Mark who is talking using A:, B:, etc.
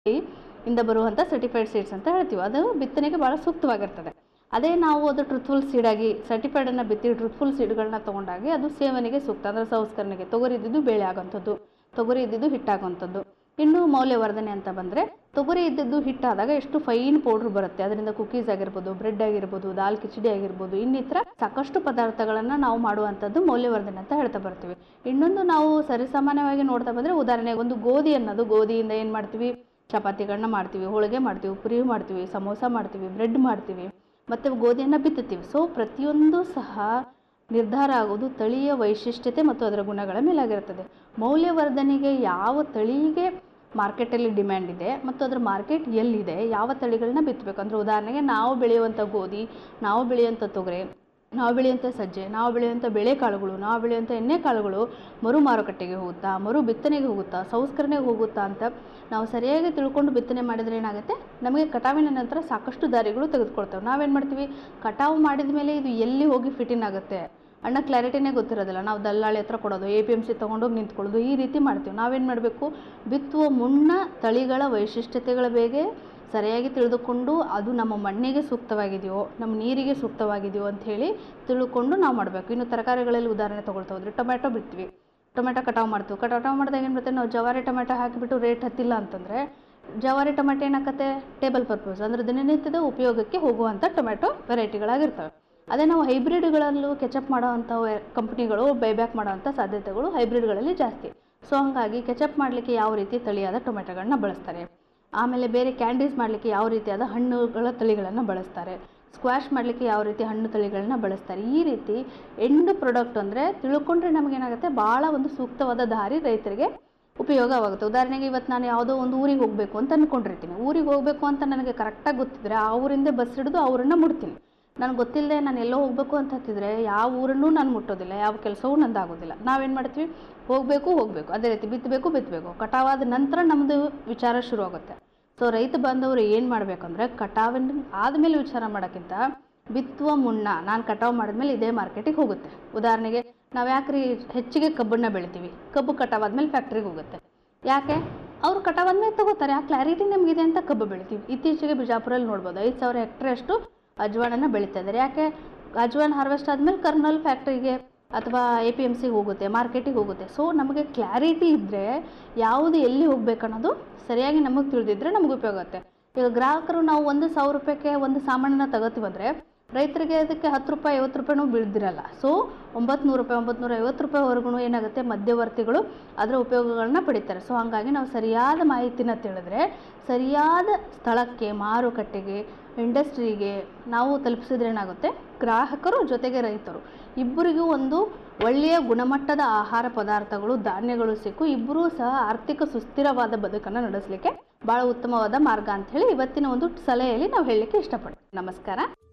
A: ಇಂದ ಬರುವಂಥ certified seeds ಅಂತ ಹೇಳ್ತೀವಿ ಅದು ಬಿತ್ತನೆಗೆ ಭಾಳ ಸೂಕ್ತವಾಗಿರ್ತದೆ ಅದೇ ನಾವು ಅದು ಟ್ರುತ್ಫುಲ್ ಸೀಡಾಗಿ ಸರ್ಟಿಫೈಡನ್ನು ಬಿತ್ತಿ ಟ್ರುತ್ಫುಲ್ ಸೀಡ್ಗಳನ್ನ ತೊಗೊಂಡಾಗಿ ಅದು ಸೇವನೆಗೆ ಸೂಕ್ತ ಅಂದರೆ ಸಂಸ್ಕರಣೆಗೆ ತೊಗರಿ ಇದ್ದಿದ್ದು ಬೇಳೆ ಆಗೋಂಥದ್ದು ತೊಗರಿ ಇದ್ದಿದ್ದು ಹಿಟ್ಟಾಗುವಂಥದ್ದು ಇನ್ನು ಮೌಲ್ಯವರ್ಧನೆ ಅಂತ ಬಂದರೆ ತೊಗರಿ ಇದ್ದಿದ್ದು ಹಿಟ್ಟಾದಾಗ ಎಷ್ಟು ಫೈನ್ ಪೌಡ್ರ್ ಬರುತ್ತೆ ಅದರಿಂದ ಕುಕೀಸ್ ಆಗಿರ್ಬೋದು ಬ್ರೆಡ್ ಆಗಿರ್ಬೋದು ದಾಲ್ ಕಿಚಡಿ ಆಗಿರ್ಬೋದು ಇನ್ನಿತರ ಸಾಕಷ್ಟು ಪದಾರ್ಥಗಳನ್ನು ನಾವು ಮಾಡುವಂಥದ್ದು ಮೌಲ್ಯವರ್ಧನೆ ಅಂತ ಹೇಳ್ತಾ ಬರ್ತೀವಿ ಇನ್ನೊಂದು ನಾವು ಸರಿಸಾಮಾನ್ಯವಾಗಿ ನೋಡ್ತಾ ಬಂದರೆ ಉದಾಹರಣೆಗೆ ಒಂದು ಗೋಧಿ ಅನ್ನೋದು ಗೋಧಿಯಿಂದ ಏನು ಮಾಡ್ತೀವಿ ಚಪಾತಿಗಳನ್ನ ಮಾಡ್ತೀವಿ ಹೋಳಿಗೆ ಮಾಡ್ತೀವಿ ಪುರಿ ಮಾಡ್ತೀವಿ ಸಮೋಸ ಮಾಡ್ತೀವಿ ಬ್ರೆಡ್ ಮಾಡ್ತೀವಿ ಮತ್ತು ಗೋಧಿಯನ್ನು ಬಿತ್ತುತ್ತೀವಿ ಸೊ ಪ್ರತಿಯೊಂದು ಸಹ ನಿರ್ಧಾರ ಆಗೋದು ತಳಿಯ ವೈಶಿಷ್ಟ್ಯತೆ ಮತ್ತು ಅದರ ಗುಣಗಳ ಮೇಲಾಗಿರುತ್ತದೆ ಮೌಲ್ಯವರ್ಧನೆಗೆ ಯಾವ ತಳಿಗೆ ಮಾರ್ಕೆಟಲ್ಲಿ ಡಿಮ್ಯಾಂಡ್ ಇದೆ ಮತ್ತು ಅದರ ಮಾರ್ಕೆಟ್ ಎಲ್ಲಿದೆ ಯಾವ ತಳಿಗಳನ್ನ ಬಿತ್ತಬೇಕು ಅಂದರೆ ಉದಾಹರಣೆಗೆ ನಾವು ಬೆಳೆಯುವಂಥ ಗೋಧಿ ನಾವು ಬೆಳೆಯುವಂಥ ತೊಗರೆ ನಾವು ಬೆಳೆಯುವಂಥ ಸಜ್ಜೆ ನಾವು ಬೆಳೆಯುವಂಥ ಬೇಳೆಕಾಳುಗಳು ನಾವು ಬೆಳೆಯುವಂಥ ಎಣ್ಣೆಕಾಳುಗಳು ಮರು ಮಾರುಕಟ್ಟೆಗೆ ಹೋಗುತ್ತಾ ಮರು ಬಿತ್ತನೆಗೆ ಹೋಗುತ್ತಾ ಸಂಸ್ಕರಣೆಗೆ ಹೋಗುತ್ತಾ ಅಂತ ನಾವು ಸರಿಯಾಗಿ ತಿಳ್ಕೊಂಡು ಬಿತ್ತನೆ ಮಾಡಿದರೆ ಏನಾಗುತ್ತೆ ನಮಗೆ ಕಟಾವಿನ ನಂತರ ಸಾಕಷ್ಟು ದಾರಿಗಳು ತೆಗೆದುಕೊಳ್ತೇವೆ ನಾವೇನು ಮಾಡ್ತೀವಿ ಕಟಾವು ಮಾಡಿದ ಮೇಲೆ ಇದು ಎಲ್ಲಿ ಹೋಗಿ ಫಿಟ್ಟಿನ್ ಆಗುತ್ತೆ ಅಣ್ಣ ಕ್ಲಾರಿಟಿನೇ ಗೊತ್ತಿರೋದಿಲ್ಲ ನಾವು ದಲ್ಲಾಳಿ ಹತ್ರ ಕೊಡೋದು ಎ ಪಿ ಎಮ್ ಸಿ ತೊಗೊಂಡೋಗಿ ನಿಂತ್ಕೊಳ್ಳೋದು ಈ ರೀತಿ ಮಾಡ್ತೀವಿ ನಾವೇನು ಮಾಡಬೇಕು ಬಿತ್ತುವ ಮುನ್ನ ತಳಿಗಳ ವೈಶಿಷ್ಟ್ಯತೆಗಳ ಬಗ್ಗೆ ಸರಿಯಾಗಿ ತಿಳಿದುಕೊಂಡು ಅದು ನಮ್ಮ ಮಣ್ಣಿಗೆ ಸೂಕ್ತವಾಗಿದೆಯೋ ನಮ್ಮ ನೀರಿಗೆ ಸೂಕ್ತವಾಗಿದೆಯೋ ಅಂಥೇಳಿ ತಿಳ್ಕೊಂಡು ನಾವು ಮಾಡಬೇಕು ಇನ್ನು ತರಕಾರಿಗಳಲ್ಲಿ ಉದಾಹರಣೆ ತೊಗೊಳ್ತಾ ಹೋದ್ರೆ ಟೊಮೆಟೊ ಬಿಡ್ತೀವಿ ಟೊಮೆಟೊ ಕಟಾವು ಮಾಡ್ತೀವಿ ಕಟಾವು ಮಾಡಿದಾಗ ಏನು ಬರುತ್ತೆ ನಾವು ಜವಾರಿ ಟೊಮೆಟೊ ಹಾಕಿಬಿಟ್ಟು ರೇಟ್ ಹತ್ತಿಲ್ಲ ಅಂತಂದರೆ ಜವಾರಿ ಟೊಮೆಟೊ ಏನಾಗತ್ತೆ ಟೇಬಲ್ ಪರ್ಪಸ್ ಅಂದರೆ ದಿನನಿತ್ಯದ ಉಪಯೋಗಕ್ಕೆ ಹೋಗುವಂಥ ಟೊಮೆಟೊ ವೆರೈಟಿಗಳಾಗಿರ್ತವೆ ಅದೇ ನಾವು ಹೈಬ್ರಿಡ್ಗಳಲ್ಲೂ ಕೆಚಪ್ ಮಾಡೋವಂಥ ಕಂಪ್ನಿಗಳು ಬೈಬ್ಯಾಕ್ ಮಾಡೋವಂಥ ಸಾಧ್ಯತೆಗಳು ಹೈಬ್ರಿಡ್ಗಳಲ್ಲಿ ಜಾಸ್ತಿ ಸೊ ಹಾಗಾಗಿ ಕೆಚಪ್ ಮಾಡಲಿಕ್ಕೆ ಯಾವ ರೀತಿ ತಳಿಯಾದ ಟೊಮೆಟೊಗಳನ್ನ ಬಳಸ್ತಾರೆ ಆಮೇಲೆ ಬೇರೆ ಕ್ಯಾಂಡೀಸ್ ಮಾಡಲಿಕ್ಕೆ ಯಾವ ರೀತಿಯಾದ ಹಣ್ಣುಗಳ ತಳಿಗಳನ್ನು ಬಳಸ್ತಾರೆ ಸ್ಕ್ವಾಶ್ ಮಾಡಲಿಕ್ಕೆ ಯಾವ ರೀತಿ ಹಣ್ಣು ತಳಿಗಳನ್ನ ಬಳಸ್ತಾರೆ ಈ ರೀತಿ ಎಂಡ್ ಪ್ರಾಡಕ್ಟ್ ಅಂದರೆ ತಿಳ್ಕೊಂಡ್ರೆ ನಮಗೇನಾಗುತ್ತೆ ಭಾಳ ಒಂದು ಸೂಕ್ತವಾದ ದಾರಿ ರೈತರಿಗೆ ಉಪಯೋಗವಾಗುತ್ತೆ ಉದಾಹರಣೆಗೆ ಇವತ್ತು ನಾನು ಯಾವುದೋ ಒಂದು ಊರಿಗೆ ಹೋಗಬೇಕು ಅಂತ ಅಂದ್ಕೊಂಡಿರ್ತೀನಿ ಊರಿಗೆ ಹೋಗಬೇಕು ಅಂತ ನನಗೆ ಕರೆಕ್ಟಾಗಿ ಗೊತ್ತಿದ್ರೆ ಆ ಊರಿಂದ ಬಸ್ ಹಿಡಿದು ಅವರನ್ನು ಮುಟ್ತೀನಿ ನನಗೆ ಗೊತ್ತಿಲ್ಲದೆ ನಾನು ಎಲ್ಲೋ ಹೋಗಬೇಕು ಅಂತ ಹತ್ತಿದ್ರೆ ಯಾವ ಊರನ್ನೂ ನಾನು ಮುಟ್ಟೋದಿಲ್ಲ ಯಾವ ಕೆಲಸವೂ ನಂದಾಗೋದಿಲ್ಲ ನಾವೇನು ಮಾಡ್ತೀವಿ ಹೋಗಬೇಕು ಹೋಗಬೇಕು ಅದೇ ರೀತಿ ಬಿತ್ತಬೇಕು ಬಿತ್ತಬೇಕು ಕಟಾವಾದ ನಂತರ ನಮ್ಮದು ವಿಚಾರ ಶುರು ಆಗುತ್ತೆ ಸೊ ರೈತ ಬಾಂಧವರು ಏನು ಮಾಡಬೇಕಂದ್ರೆ ಕಟಾವಿನ ಆದಮೇಲೆ ವಿಚಾರ ಮಾಡೋಕ್ಕಿಂತ ಬಿತ್ತುವ ಮುನ್ನ ನಾನು ಕಟಾವು ಮಾಡಿದ್ಮೇಲೆ ಇದೇ ಮಾರ್ಕೆಟಿಗೆ ಹೋಗುತ್ತೆ ಉದಾಹರಣೆಗೆ ನಾವು ಯಾಕ್ರಿ ಹೆಚ್ಚಿಗೆ ಕಬ್ಬನ್ನ ಬೆಳಿತೀವಿ ಕಬ್ಬು ಕಟಾವಾದ್ಮೇಲೆ ಫ್ಯಾಕ್ಟ್ರಿಗೆ ಹೋಗುತ್ತೆ ಯಾಕೆ ಅವ್ರು ಕಟಾವಾದ್ಮೇಲೆ ತಗೋತಾರೆ ಆ ಕ್ಲಾರಿಟಿ ನಮಗಿದೆ ಅಂತ ಕಬ್ಬು ಬೆಳಿತೀವಿ ಇತ್ತೀಚೆಗೆ ಬಿಜಾಪುರಲ್ಲಿ ನೋಡ್ಬೋದು ಐದು ಸಾವಿರ ಹೆಕ್ಟ್ರಷ್ಟು ಅಜ್ವಾಳನ ಬೆಳೀತಾ ಇದ್ದಾರೆ ಯಾಕೆ ಅಜ್ವಾನ್ ಹಾರ್ವೆಸ್ಟ್ ಆದಮೇಲೆ ಕರ್ನಲ್ ಫ್ಯಾಕ್ಟ್ರಿಗೆ ಅಥವಾ ಎ ಪಿ ಎಮ್ ಸಿಗೆ ಹೋಗುತ್ತೆ ಮಾರ್ಕೆಟಿಗೆ ಹೋಗುತ್ತೆ ಸೊ ನಮಗೆ ಕ್ಲಾರಿಟಿ ಇದ್ದರೆ ಯಾವುದು ಎಲ್ಲಿ ಹೋಗ್ಬೇಕನ್ನೋದು ಸರಿಯಾಗಿ ನಮಗೆ ತಿಳಿದಿದ್ರೆ ನಮಗೆ ಉಪಯೋಗ ಆಗುತ್ತೆ ಈಗ ಗ್ರಾಹಕರು ನಾವು ಒಂದು ಸಾವಿರ ರೂಪಾಯಿಗೆ ಒಂದು ಸಾಮಾನನ್ನ ತಗೋತೀವಂದರೆ ರೈತರಿಗೆ ಅದಕ್ಕೆ ಹತ್ತು ರೂಪಾಯಿ ಐವತ್ತು ರೂಪಾಯಿನೂ ಬೀಳ್ದಿರಲ್ಲ ಸೊ ಒಂಬತ್ತು ನೂರು ರೂಪಾಯಿ ಒಂಬತ್ತು ನೂರ ಐವತ್ತು ರೂಪಾಯಿವರೆಗೂ ಏನಾಗುತ್ತೆ ಮಧ್ಯವರ್ತಿಗಳು ಅದರ ಉಪಯೋಗಗಳನ್ನ ಪಡಿತಾರೆ ಸೊ ಹಾಗಾಗಿ ನಾವು ಸರಿಯಾದ ಮಾಹಿತಿನ ತಿಳಿದ್ರೆ ಸರಿಯಾದ ಸ್ಥಳಕ್ಕೆ ಮಾರುಕಟ್ಟೆಗೆ ಇಂಡಸ್ಟ್ರಿಗೆ ನಾವು ತಲುಪಿಸಿದ್ರೆ ಏನಾಗುತ್ತೆ ಗ್ರಾಹಕರು ಜೊತೆಗೆ ರೈತರು ಇಬ್ಬರಿಗೂ ಒಂದು ಒಳ್ಳೆಯ ಗುಣಮಟ್ಟದ ಆಹಾರ ಪದಾರ್ಥಗಳು ಧಾನ್ಯಗಳು ಸಿಕ್ಕು ಇಬ್ಬರೂ ಸಹ ಆರ್ಥಿಕ ಸುಸ್ಥಿರವಾದ ಬದುಕನ್ನು ನಡೆಸಲಿಕ್ಕೆ ಭಾಳ ಉತ್ತಮವಾದ ಮಾರ್ಗ ಅಂತ ಹೇಳಿ ಇವತ್ತಿನ ಒಂದು ಸಲಹೆಯಲ್ಲಿ ನಾವು ಹೇಳಲಿಕ್ಕೆ ಇಷ್ಟಪಡ್ತೀವಿ ನಮಸ್ಕಾರ